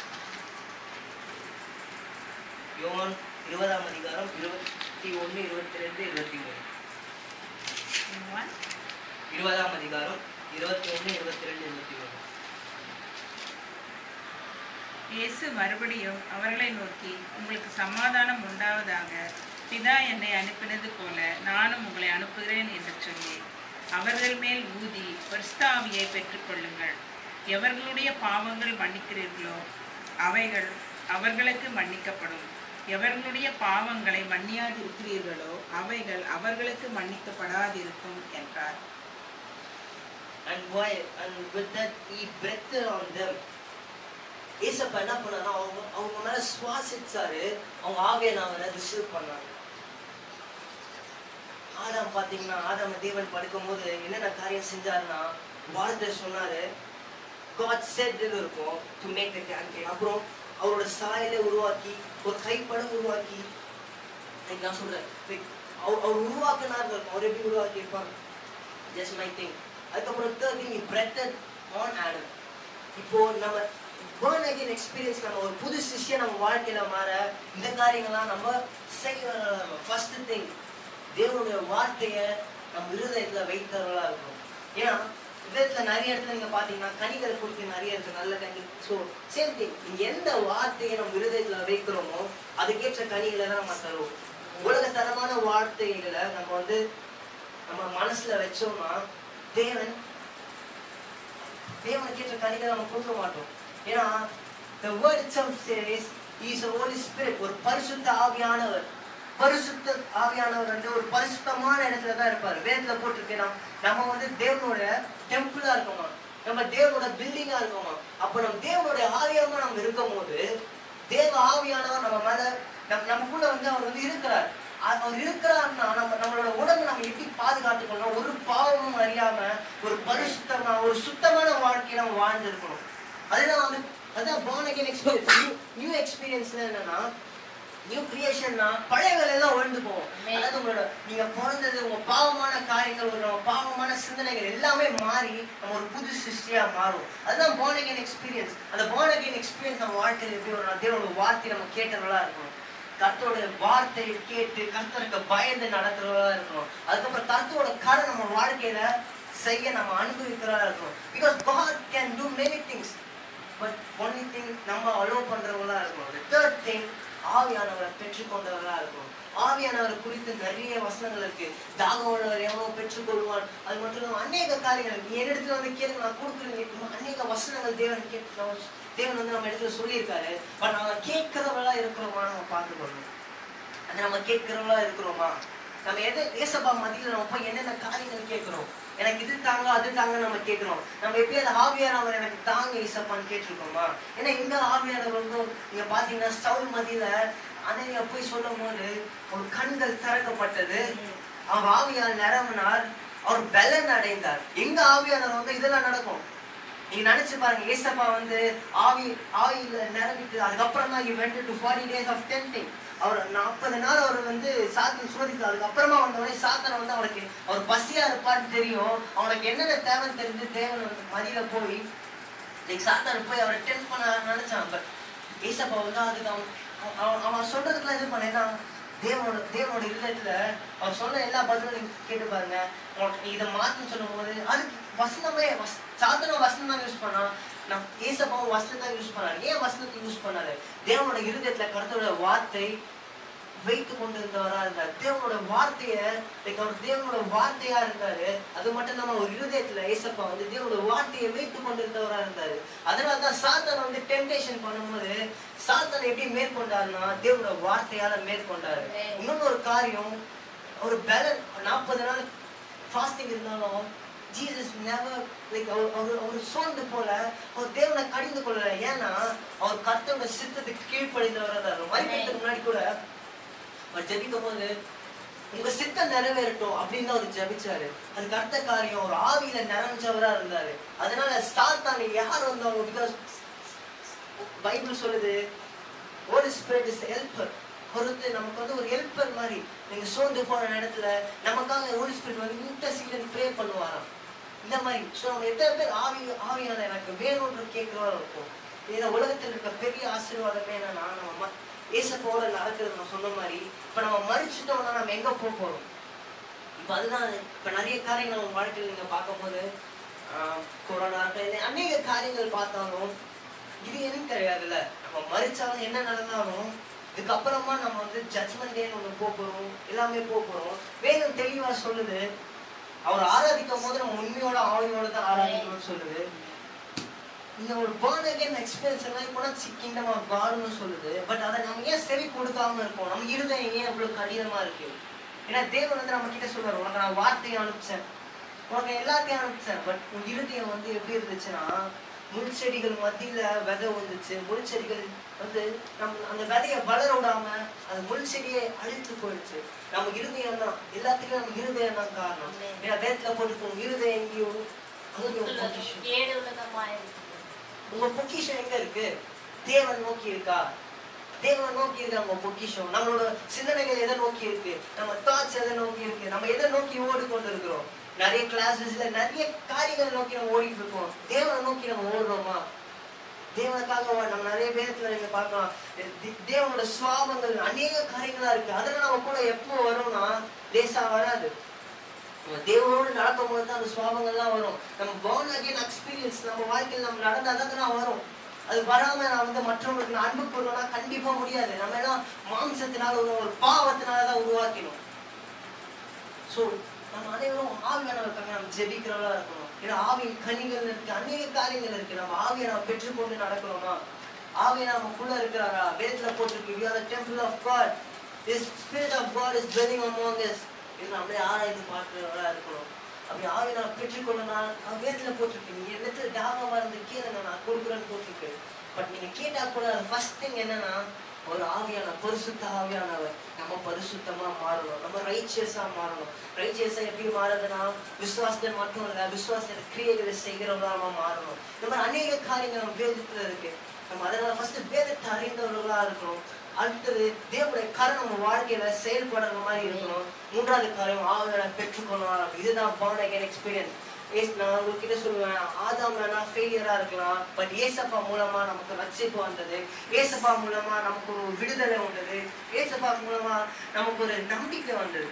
Yovan இருபதாம் அதிகாரம் இருபத்தி ஒன்று இருபத்தி ரெண்டு இருபத்தி மூணு One. இருபதாம் அதிகாரம் இருபத்தி ஒன்று இருபத்தி ரெண்டு இருபத்தி மூணு இயேசு மறுபடியும் அவர்களை நோக்கி உங்களுக்கு சமாதானம் உண்டாவதாக பிதா என்னை அனுப்பினது போல நானும் உங்களை அனுப்புகிறேன் என்று சொல்லி அவர்கள் மேல் ஊதி பரிஸ்தாவியை பெற்றுக்கொள்ளுங்கள் எவர்களுடைய பாவங்கள் மன்னிக்கிறீர்களோ அவைகள் அவர்களுக்கு மன்னிக்கப்படும் எவர்களுடைய பாவங்களை மன்னியாதிருக்கிறீர்களோ அவைகள் அவர்களுக்கு மன்னிக்கப்படாதிருக்கும் என்றார் and why and with that he breathed on them ஏசப்பா என்ன பண்ணாருன்னா அவங்க அவங்க மேல சுவாசிச்சாரு அவங்க ஆவியானவரை ரிசீவ் பண்ணாங்க ஆதாம் பாத்தீங்கன்னா ஆதாம தேவன் படுக்கும் போது என்னென்ன காரியம் செஞ்சாருன்னா வார்த்தை சொன்னாரு God said ன்னு இருக்கும் டு மேக் த கேன் அப்புறம் அவரோட சாயலை உருவாக்கி ஒரு கைப்படம் உருவாக்கி like நான் சொல்றேன் like அவர் அவர் உருவாக்குனார் இருக்கும் அவர் எப்படி உருவாக்கி இருப்பார் ஜஸ்ட் மை திங் அதுக்கப்புறம் third thing breathed on Adam இப்போ நம்ம பேர்ன் அகைன் எக்ஸ்பீரியன்ஸ் நம்ம ஒரு புது சிஷ்யம் நம்ம வாழ்க்கையில மாற இந்த காரியங்கள்லாம் நம்ம செய்யணும் ஃபர்ஸ்ட் திங் தேவனுடைய வார்த்தையை நம்ம இருதயத்துல வைத்தவர்களா இருக்கும் ஏன்னா வேதத்துல நிறைய இடத்துல நீங்க பாத்தீங்கன்னா கனிகள் கொடுத்து நிறைய இருக்கு நல்ல கனி ஸோ சேம் திங் நீங்க எந்த வார்த்தையை நம்ம இருதயத்துல வைக்கிறோமோ அதுக்கேற்ற கனிகளை தான் நம்ம தருவோம் உலகத்தரமான வார்த்தைகளை நம்ம வந்து நம்ம மனசுல வச்சோம்னா தேவன் தேவனுக்கு ஏற்ற கனிகளை நம்ம கொடுக்க மாட்டோம் ஏன்னா the word itself says he is a holy spirit ஒரு பரிசுத்த ஆவியானவர் பரிசுத்த ஆவியானவர் வந்து ஒரு பரிசுத்தமான இடத்துல தான் இருப்பார் வேதத்துல போட்டிருக்கு நம்ம நம்ம வந்து தேவனோட டெம்பிளா இருக்கோமா நம்ம தேவனோட பில்டிங்கா இருக்கோமா அப்ப நம்ம தேவனோட ஆலயமா நம்ம இருக்கும் போது தேவ ஆவியானவர் நம்ம மேல நம் நமக்குள்ள வந்து அவர் வந்து இருக்கிறார் அ- அவர் இருக்கிறார்னா நம்ம நம்மளோட உடம்பு நம்ம எப்படி பாதுகாத்துக்கணும் ஒரு பாவமும் அறியாம ஒரு பரிசுத்தமா ஒரு சுத்தமான வாழ்க்கையை நம்ம வாழ்ந்திருக்கணும் அதுதான் வந்து அதான் born again எக்ஸ்பீரியன்ஸ் நியூ எக்ஸ்பீரியன்ஸ்ல என்னன்னா நியூ கிரியேஷன்னா பழையகள் எல்லாம் ஒழிந்து போகும் Amen. அதாவது உங்களோட நீங்க பிறந்தது உங்க பாவமான காரியங்கள் ஒரு நம்ம பாவமான சிந்தனைகள் எல்லாமே மாறி நம்ம ஒரு புது சிருஷ்டியா மாறும் அதுதான் born again எக்ஸ்பீரியன்ஸ் அந்த born again எக்ஸ்பீரியன்ஸ் நம்ம வாழ்க்கையில் எப்படி ஒரு தேவனோட வார்த்தை நம்ம கேட்டவர்களா இருக்கணும் கர்த்தரோட வார்த்தையை கேட்டு கர்த்தருக்கு பயந்து நடக்கிறவர்களா இருக்கணும் அதுக்கப்புறம் கர்த்தரோட கரை நம்ம வாழ்க்கையில செய்ய நம்ம அனுபவிக்கிறதா இருக்கணும் because God can do many things but only thing நம்ம அலோவ் பண்றவங்களா இருக்கணும் தேர்ட் திங் ஆவியானவரை பெற்றுக்கொண்டவர்களா இருக்கணும் ஆவியானவர் குறித்து நிறைய வசனங்கள் இருக்கு தாகம் உள்ளவர் எவனோ பெற்றுக்கொள்வான் அது மட்டும் இல்லாம அநேக காரியங்கள் இருக்கு. என் இடத்துல வந்து கேளுங்க நான் கொடுக்குறேன் அநேக வசனங்கள் தேவன் கேட்டு நம்ம- தேவன் வந்து நம்ம இடத்துல சொல்லியிருக்காரு பட் நாங்க கேட்கிறவங்களா இருக்கிறோமா நம்ம பார்த்துக்கணும் அது நம்ம கேட்கிறவங்களா இருக்கிறோமா நம்ம எதை ஏசப்பா மத்தியில நம்ம போய் என்னென்ன காரியங்கள் கேட்கிறோம் எனக்கு இது தாங்க அது தாங்க நம்ம கேட்கிறோம் நம்ம எப்படி அந்த ஆவியானவர் எனக்கு தாங்க ஏசப்பான்னு கேட்டிருக்கோமா ஏன்னா இந்த ஆவியானவர் வந்து நீங்க பாத்தீங்கன்னா சவுல் மதியில அன்னைய போய் சொல்லும் போது ஒரு கண்கள் திறக்கப்பட்டது அவர் ஆவியால் நிரம்பினார் அவர் பலன் அடைந்தார் எங்க ஆவியானவர் வந்து இதெல்லாம் நடக்கும் நீங்க நினைச்சு பாருங்க ஏசப்பா வந்து ஆவி ஆவியில நிரம்பிட்டு அதுக்கப்புறம் தான் he went to 40 days of tempting அவர் நாற்பது நாள் அவர் வந்து சாத்தன் சோதித்தார் அதுக்கப்புறமா வந்தவொடனே சாத்தனை வந்து அவனுக்கு அவர் பசியா இருப்பான்னு தெரியும் அவனுக்கு என்னென்ன தேவைன்னு தெரிஞ்சு தேவன் வந்து மதியில போய் லைக் சாத்தான் போய் அவரை டென்ட் பண்ண நினைச்சான் பட் ஏசப்பா வந்து அதுக்கு அவன் அவன் அவன் சொல்றதுக்குலாம் இது பண்ண ஏன்னா தேவனோட தேவனோட இருதயத்துல அவர் சொன்ன எல்லா பதிலும் நீங்க கேட்டு பாருங்க உனக்கு நீ இதை மாத்துன்னு சொல்லும் போது அதுக்கு வசனமே வஸ் சாத்தனும் வசனம் தான் யூஸ் பண்ணா நம் ஏசப்பாவும் வசனம் தான் யூஸ் பண்ணாரு ஏன் வசனத்தை யூஸ் பண்ணாரு தேவனோட இருதயத்துல கருத்தோட வார்த்தை வைத்து கொண்டிருந்தவரா இருந்தார் தேவனோட வார்த்தைய லைக் அவர் தேவனோட வார்த்தையா இருந்தாரு அது மட்டும் இல்லாம ஒரு இருதயத்துல ஏசப்பா வந்து தேவனோட வார்த்தையை வைத்து கொண்டிருந்தவரா இருந்தாரு அதனால தான் சாத்தான் வந்து டெம்டேஷன் பண்ணும்போது சாத்தான் எப்படி மேற்கொண்டாருன்னா தேவனோட வார்த்தையால மேற்கொண்டாரு இன்னொன்னு ஒரு காரியம் ஒரு பேலன் நாற்பது நாள் ஃபாஸ்டிங் இருந்தாலும் ஜீசஸ் நெவர் லைக் அவர் அவர் அவர் சோர்ந்து போல அவர் தேவனை கடிந்து கொள்ளல ஏன்னா அவர் கர்த்தரோட சித்தத்துக்கு கீழ்ப்படிந்தவரா இருந்தார் மறிக்கிறதுக்கு முன்னாடி கூட அவர் ஜெபிக்கும் போது உங்க சித்தம் நிறைவேறட்டும் அப்படின்னு தான் அவர் ஜெபிச்சாரு அதுக்கு அடுத்த காரியம் ஒரு ஆவியில நிறைஞ்சவரா இருந்தாரு அதனால சாத்தான் யார் வந்தவங்க பிகாஸ் பைபிள் சொல்லுது ஹோலி ஸ்பிரிட் இஸ் ஹெல்ப்பர் பொறுத்து நமக்கு வந்து ஒரு ஹெல்ப்பர் மாதிரி நீங்க சோர்ந்து போன இடத்துல நமக்காக ஹோலி ஸ்பிரிட் வந்து இன்டர்சீடன் ப்ரே பண்ணுவாராம் இந்த மாதிரி ஸோ நம்ம எத்தனை பேர் ஆவி ஆவியான எனக்கு வேணும்னு கேட்கிறவா இருக்கும் இந்த உலகத்தில் இருக்க பெரிய ஆசீர்வாதமே என்னன்னா நம்ம ம- ஏசப்போட நடக்கிறது நான் சொன்ன மாதிரி இப்ப நம்ம மறிச்சிட்டோம்னா நம்ம எங்க போக போறோம் இப்ப அதுதான் இப்ப நிறைய காரியங்கள் நம்ம வாழ்க்கையில் நீங்க பார்க்கும்போது ஆஹ், கொரோனா இல்லை அநேக காரியங்கள் பார்த்தாலும் இது எதுவும் கிடையாதுல்ல நம்ம மறிச்சாலும் என்ன நடந்தாலும் இதுக்கப்புறமா நம்ம வந்து ஜட்மெண்ட் டேன்னு ஒன்று போக போறோம் எல்லாமே போக போறோம் வேதம் தெளிவா சொல்லுது அவர் ஆராதிக்கும் போது நம்ம உண்மையோட ஆவியோட தான் ஆராதிக்கணும்னு சொல்லுது இந்த ஒரு பேர்ன் அகைன் எக்ஸ்பீரியன்ஸ் எல்லாம் இப்போ கிங்டம் ஆஃப் காட்னு சொல்லுது பட் அதை நம்ம ஏன் செவி கொடுக்காம இருக்கோம் நம்ம இருதயம் ஏன் இவ்வளவு கடினமா இருக்கு ஏன்னா தேவன் வந்து நம்ம கிட்ட சொல்றாரு உனக்கு நான் வார்த்தையை அனுப்பிச்சேன் உனக்கு எல்லாத்தையும் அனுப்பிச்சேன் பட் உன் இருதயம் வந்து எப்படி இருந்துச்சுன்னா முள் செடிகள் மத்தியில விதை வந்துச்சு முள் செடிகள் வந்து நம்ம அந்த விதையை வளர விடாம அந்த முள் செடியை அழித்து போயிடுச்சு நம்ம இருதயம் தான் எல்லாத்துக்கும் நம்ம இருதயம் தான் காரணம் ஏன்னா வேதத்துல போட்டு இருதயம் எங்கேயும் அங்கேயும் பொக்கிஷம். ஏழு உலகமாயிருக்கு உங்க பொக்கிஷம் எங்க இருக்கு தேவன் நோக்கி இருக்கா தேவன் நோக்கி இருக்கா உங்க பொக்கிஷம் நம்மளோட சிந்தனைகள் எதை நோக்கி இருக்கு நம்ம தாட்ஸ் எதை நோக்கி இருக்கு நம்ம எதை நோக்கி ஓடி கொண்டு இருக்கிறோம் நிறைய கிளாஸஸ்ல நிறைய காரியங்கள் நோக்கி நம்ம ஓடிட்டு இருக்கோம் தேவனை நோக்கி நம்ம ஓடுறோமா தேவனுக்காக வா- நம்ம நிறைய பேரத்துல நீங்க பார்க்கலாம் தே- தேவனோட சுவாபங்கள் அநேக காரியங்களா இருக்கு அதெல்லாம் நம்ம கூட எப்போ வரும்னா லேசா வராது நம்ம தேவனோடு நடக்கும் போது தான் அந்த சுவாபங்கள்லாம் வரும் நம்ம born again எக்ஸ்பீரியன்ஸ் நம்ம வாழ்க்கையில் நம்ம நடந்தால் தான் வரும் அது வராம நான் வந்து மற்றவங்களுக்கு நான் அன்பு கூறணும்னா கண்டிப்பா முடியாது நம்ம எல்லாம் மாம்சத்தினால ஒரு ஒரு பாவத்தினால தான் உருவாக்கினோம் ஸோ நம்ம அனைவரும் ஆவியானவருக்காக நம்ம ஜெபிக்கிறவங்களா இருக்கணும் ஏன்னா ஆவியின் கனிகள் இருக்கு அநேக காரியங்கள் இருக்கு நம்ம ஆவியை நம்ம பெற்றுக்கொண்டு நடக்கிறோமா ஆவியை நமக்குள்ள இருக்கிறாரா வேதத்துல போட்டிருக்கு you are the temple of God this spirit of God is dwelling among us இது நம்மளே ஆராய்ந்து பார்க்கிறவங்களா இருக்கணும் அப்படி ஆவி நான் பெற்றுக்கொள்ளனா வேதத்துல போட்டிருக்கு நீ இடத்துல தாகமா இருந்து கேளுங்க நான் கொடுக்குறேன்னு போட்டிருக்கு பட் நீங்க கேட்டா கூட ஃபர்ஸ்ட் திங் என்னன்னா ஒரு ஆவியான பரிசுத்த ஆவியானவர் நம்ம பரிசுத்தமா மாறணும் நம்ம ரைச்சியஸா மாறணும் ரைச்சியஸா எப்படி மாறுதுன்னா விசுவாசத்தில் மட்டும் இல்ல விசுவாசத்தில் கிரியைகளை செய்கிறவங்களா நம்ம மாறணும் இந்த மாதிரி அநேக காரியங்கள் நம்ம வேதத்துல இருக்கு நம்ம அதனால ஃபர்ஸ்ட் வேதத்தை அறிந்தவர்களா இருக்கணும் அடுத்தது தேவனுடைய கரம் நம்ம வாழ்க்கையில செயல்படுற மாதிரி இருக்கணும் மூன்றாவது காரியம் ஆவியான பெற்றுக்கொள்ளணும் இதுதான் born again எக்ஸ்பீரியன்ஸ் ஏஸ் நான் உங்ககிட்ட சொல்லுவேன் ஆதாம் வேணா ஃபெயிலியரா இருக்கலாம் பட் ஏசப்பா மூலமா நமக்கு ரட்சிப்பு வந்தது ஏசப்பா மூலமா நமக்கு ஒரு விடுதலை வந்தது ஏசப்பா மூலமா நமக்கு ஒரு நம்பிக்கை வந்தது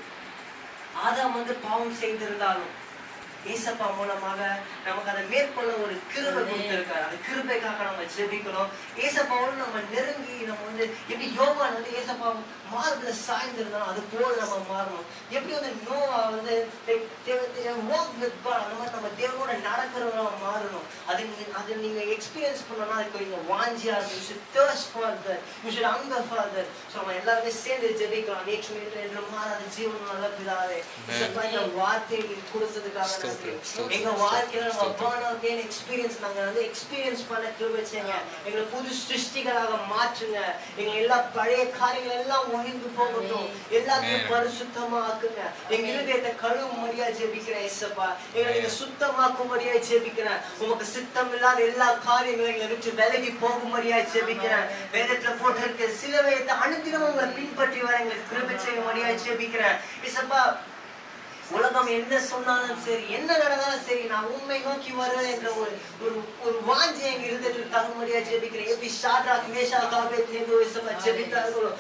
ஆதாம் வந்து பாவம் செய்திருந்தாலும் ஏசப்பா மூலமாக நமக்கு அதை மேற்கொள்ள ஒரு கிருபை கொடுத்திருக்காரு அந்த கிருபைக்காக நம்ம ஜெபிக்கணும் ஏசப்பாவோடு நம்ம நெருங்கி நம்ம வந்து எப்படி யோகான் வந்து ஏசப்பா மார்பில் சாய்ந்திருந்தோம் அது போல நம்ம மாறணும் எப்படி வந்து நோவா வந்து வாக் வித் காட் அந்த மாதிரி நம்ம தேவனோட நடக்கிறவங்க மாறணும் அது நீங்க அது நீங்க எக்ஸ்பீரியன்ஸ் பண்ணணும்னா அதுக்கு நீங்க வாஞ்சியா இருக்கும் you should thirst for that you should hunger for that so நம்ம எல்லாருமே சேர்ந்து ஜெபிக்கலாம் நேற்று இன்று என்று மாறாத ஜீவன் நல்ல பிதாவே இசப்பா இந்த வார்த்தையை நீங்க கொடுத்ததுக்காக நன்றி எங்க வாழ்க்கையில நம்ம burn again எக்ஸ்பீரியன்ஸ் நாங்க வந்து எக்ஸ்பீரியன்ஸ் பண்ண கிருபை செய்யுங்க எங்களை புது சிருஷ்டிகளாக மாற்றுங்க எங்க எல்லா பழைய காரியங்கள் எல்லாம் ஒழிந்து போகட்டும் எல்லாத்தையும் பரிசுத்தமா ஆக்குங்க எங்க இருதயத்தை கழுவும்படியா ஜெபிக்கிறேன் இசப்பா எங்களை நீங்க சுத்தமாக்கும்படியா ஜெபிக்கிறேன் உமக்கு சித்தம் இல்லாத எல்லா காரியங்களும் எங்களை விட்டு விலகி போகும்படியா ஜெபிக்கிறேன் வேதத்துல போட்டிருக்க சிலுவையத்தை அனுதினமும் உங்களை பின்பற்றி வர எங்களுக்கு கிருபை செய்யும்படியா ஜெபிக்கிறேன் இசப்பா உலகம் என்ன சொன்னாலும் சரி என்ன நடந்தாலும் சரி நான் உண்மை நோக்கி வருவேன் என்ற ஒரு ஒரு ஒரு வாஞ்சி எங்க இருந்ததில் தகும்படியா ஜெபிக்கிறேன் எப்படி ஷாட்ராக் மேஷா காபேத்லேருந்து இசப்பா ஜெபித்தார்களோ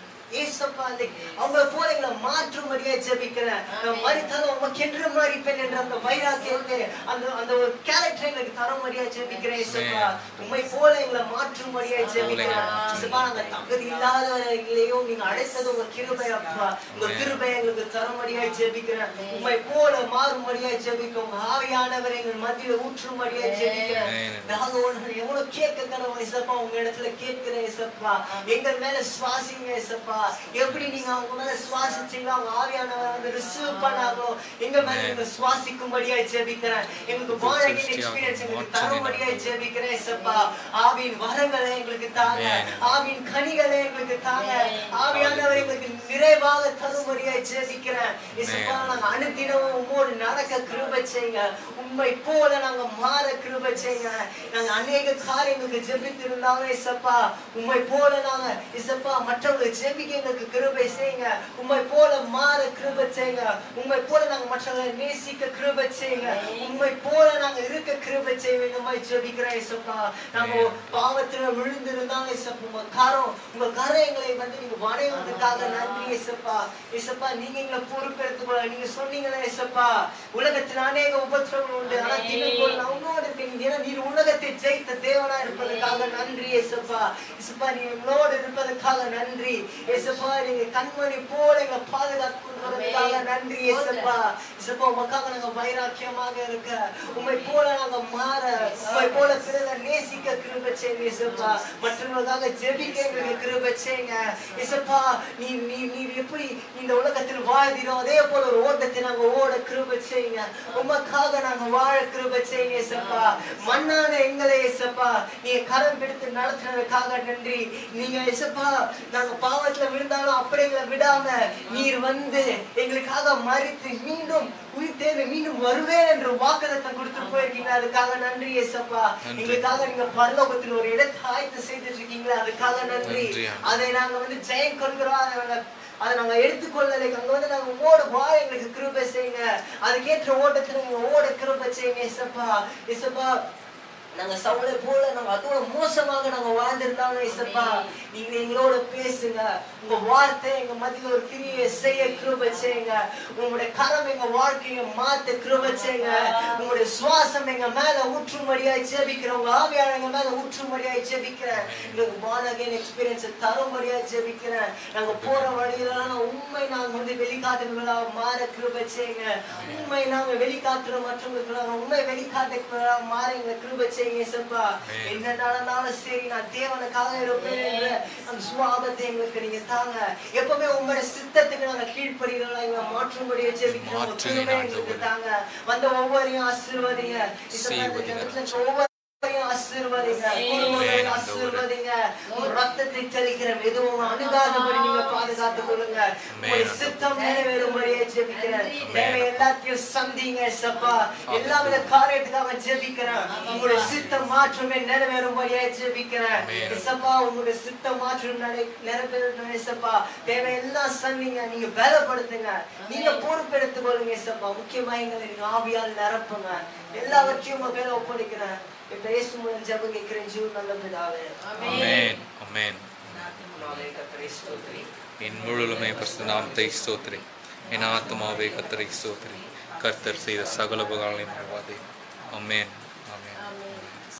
ஏசப்பா அந்த அவங்கள போல எங்களை மாற்றும்படியா ஜெபிக்கிறேன் நான் மறித்தாலும் உமக்கு என்று மறிப்பேன் என்ற அந்த வைராக்கியத்தை அந்த அந்த ஒரு கேரக்டர் எங்களுக்கு தரும்படியா ஜெபிக்கிறேன் ஏசப்பா உண்மை போல எங்களை மாற்றும்படியா ஜெபிக்கிறேன் ஏசப்பா நாங்க தகுதி இல்லாதவர்களையும் நீங்க அழைத்தது உங்க கிருபை அப்பா உங்க கிருபை எங்களுக்கு தரும்படியா ஜெபிக்கிறேன் உண்மை போல மாறும்படியா ஜெபிக்கும் உங்க ஆவியானவர் எங்கள் மத்தியில ஊற்றும்படியா ஜெபிக்கிறேன் நாங்க ஒன்று எவ்வளவு கேட்க கனவு ஏசப்பா உங்க இடத்துல கேட்கிறேன் ஏசப்பா எங்கள் மேல சுவாசிங்க ஏசப்பா எப்படி நீங்க அவங்க மேல சுவாசிச்சீங்களோ அவங்க ஆவியானவர் வந்து ரிசீவ் பண்ணாங்களோ எங்க மேல நீங்க சுவாசிக்கும்படியா ஜெபிக்கிறேன் எங்களுக்கு வாழகின் எக்ஸ்பீரியன்ஸ் எங்களுக்கு தரும்படியா ஜெபிக்கிறேன் ஏசப்பா ஆவியின் வரங்களை எங்களுக்கு தாங்க ஆவியின் கனிகளை எங்களுக்கு தாங்க ஆவியானவர் எங்களுக்கு நிறைவாக தரும்படியா ஜெபிக்கிறேன் ஏசப்பா நாங்க அனுதினமும் உம்மோடு நடக்க கிருபை செய்யுங்க உண்மை போல நாங்க மாற கிருபை செய்யுங்க நாங்க அநேக காரியங்களுக்கு ஜெபித்திருந்தாலும் ஏசப்பா உண்மை போல நாங்க ஏசப்பா மற்றவங்களுக்கு ஜெபிக்க எங்களுக்கு கிருபை செய்யுங்க உண்மை போல மாற கிருபை செய்யுங்க உண்மை போல நாங்க மற்றவங்களை நேசிக்க கிருபை செய்யுங்க உண்மை போல நாங்க இருக்க கிருபை செய்யுங்க இந்த மாதிரி ஜெபிக்கிறேன் ஏசப்பா நாங்க பாவத்துல விழுந்திருந்தாலும் ஏசப்பா உங்க கரம் உங்க கரம் எங்களை வந்து நீங்க வரைவதற்காக நன்றி ஏசப்பா ஏசப்பா நீங்க எங்களை பொறுப்பெடுத்துக்கொள்ள நீங்க சொன்னீங்களே ஏசப்பா உலகத்தில் அநேக உபத்திரங்கள் உண்டு ஆனா தினக்கோள் நான் உன்னோடு இருக்கேன் ஏன்னா நீர் உலகத்தை ஜெயித்த தேவனா இருப்பதற்காக நன்றி ஏசப்பா ஏசப்பா நீ எங்களோடு இருப்பதற்காக நன்றி ஏசப்பா நீங்க கண்மணி போல எங்களை பாதுகாத்து கொள்வதற்காக நன்றி ஏசப்பா ஏசப்பா உமக்காக நாங்க வைராக்கியமாக இருக்க உண்மை போல நாங்க மாற உண்மை போல பிறரை நேசிக்க கிருபை செய்யுங்க ஏசப்பா மற்றவர்களுக்காக ஜெபிக்க எங்களுக்கு கிருபை செய்யுங்க ஏசப்பா நீ நீ நீ எப்படி இந்த உலகத்தில் வாழ்கிறோ அதே போல ஒரு ஓட்டத்தை நாங்க ஓட கிருபை செய்யுங்க உமக்காக நாங்க வாழ கிருபை செய்யுங்க ஏசப்பா மண்ணான எங்களை ஏசப்பா நீங்க கரம் பிடித்து நடத்துனதுக்காக நன்றி நீங்க ஏசப்பா நாங்க பாவத்துல விழுந்தாலும் அப்படி எங்களை விடாம நீர் வந்து எங்களுக்காக மறித்து மீண்டும் உயிர் தேர்வு மீண்டும் வருவேன் என்ற வாக்குதத்தம் கொடுத்து போயிருக்கீங்க அதுக்காக நன்றி ஏசப்பா எங்களுக்காக நீங்க பரலோகத்தில் ஒரு இடத்தை ஆயத்து செய்துட்டு இருக்கீங்களா அதுக்காக நன்றி நன்றி. அதை நாங்க வந்து ஜெயம் கொள்கிறோம் அதை நாங்க அதை நாங்க எடுத்துக்கொள்ளலை அங்க வந்து நாங்க ஓட வாழ எங்களுக்கு கிருபை செய்யுங்க அதுக்கேற்ற ஓட்டத்துல நீங்க ஓட கிருபை செய்யுங்க இசப்பா இசப்பா நாங்க சவுளை போல நாங்க அதோட மோசமாக நாங்க வாழ்ந்திருந்தாலும் இசப்பா நீங்க எங்களோட பேசுங்க உங்க வார்த்தை எங்க மத்தியில ஒரு கிரியை செய்ய கிருபை செய்யுங்க உங்களுடைய கரம் எங்க வாழ்க்கையை மாத்த கிருபை செய்யுங்க உங்களுடைய சுவாசம் எங்க மேல ஊற்றும்படியாய் ஜெபிக்கிறேன் உங்க ஆவியான எங்க மேல ஊற்றும்படியாய் ஜெபிக்கிறேன் எங்களுக்கு பானகன் எக்ஸ்பீரியன்ஸ் தரும்படியாய் ஜெபிக்கிறேன் நாங்க போற வழியிலாம் உண்மை நாங்க வந்து வெளிக்காட்டுகளா மாற கிருபை செய்யுங்க உண்மை நாங்க வெளிக்காட்டுற மற்றவங்களுக்கு நாங்க உண்மை வெளிக்காட்டுகளா மாற எங்களை கிருபை செய்யுங்க இசப்பா என்ன நடந்தாலும் சரி நான் தேவனுக்காக இருப்பேன் என்ற அந்த சுவாபத்தை எங்களுக்கு நீங்க தாங்க எப்பவுமே உங்களுடைய சித்தத்துக்கு நாங்க கீழ்ப்படுகிறோம் எங்களை மாற்றும்படியா ஜெபிக்கிறோம் உங்க மாற்றுங்க கிருபை எங்களுக்கு ஆண்டவரே. தாங்க வந்த ஒவ்வொருத்தையும் ஆசீர்வதிங்க இசப்பா இந்த செய்வதில்லை. ஜனத்துல ஒவ்வொரு குடும்பங்களையும் ஆசீர்வதிங்க குடும்பங்களையும் ஆசீர்வதிங்க உங்க ரத்தத்தை தெளிக்கிற எதுவும் அணுகாதபடி நீங்க பாதுகாத்துக் கொள்ளுங்க உங்களுடைய சித்தம் நிறைவேறும்படியே ஜெபிக்கிறேன் தேவை எல்லாத்தையும் சந்திங்க சப்பா எல்லா வித காரியத்துக்காக ஜெபிக்கிறேன் உங்களுடைய சித்தம் மாற்றமே நிறைவேறும்படியே ஜெபிக்கிறேன் சப்பா உங்களுடைய சித்தம் மாற்றம் நடை நிறைவேறணும் சப்பா தேவை எல்லாம் சந்திங்க நீங்க பலப்படுத்துங்க நீங்க பொறுப்பெடுத்துக் கொள்ளுங்க சப்பா முக்கியமா எங்களை நீங்க ஆவியால் நிரப்புங்க எல்லாவற்றையும் உங்க பேர ஒப்படைக்கிறேன் இந்த இயேசு மூலம் ஜெபம் கேட்கிறேன் ஜீவன் நல்ல பிதாவே அமேன் அமேன் நாமே கர்த்தரை ஸ்தோத்திரி என் முழுமை பரிசு நாமத்தை ஸ்தோத்திரி என் ஆத்மாவை கத்தரை ஸ்தோத்திரி கர்த்தர் செய்த சகல உபகாரங்களை மறவாதே அமேன்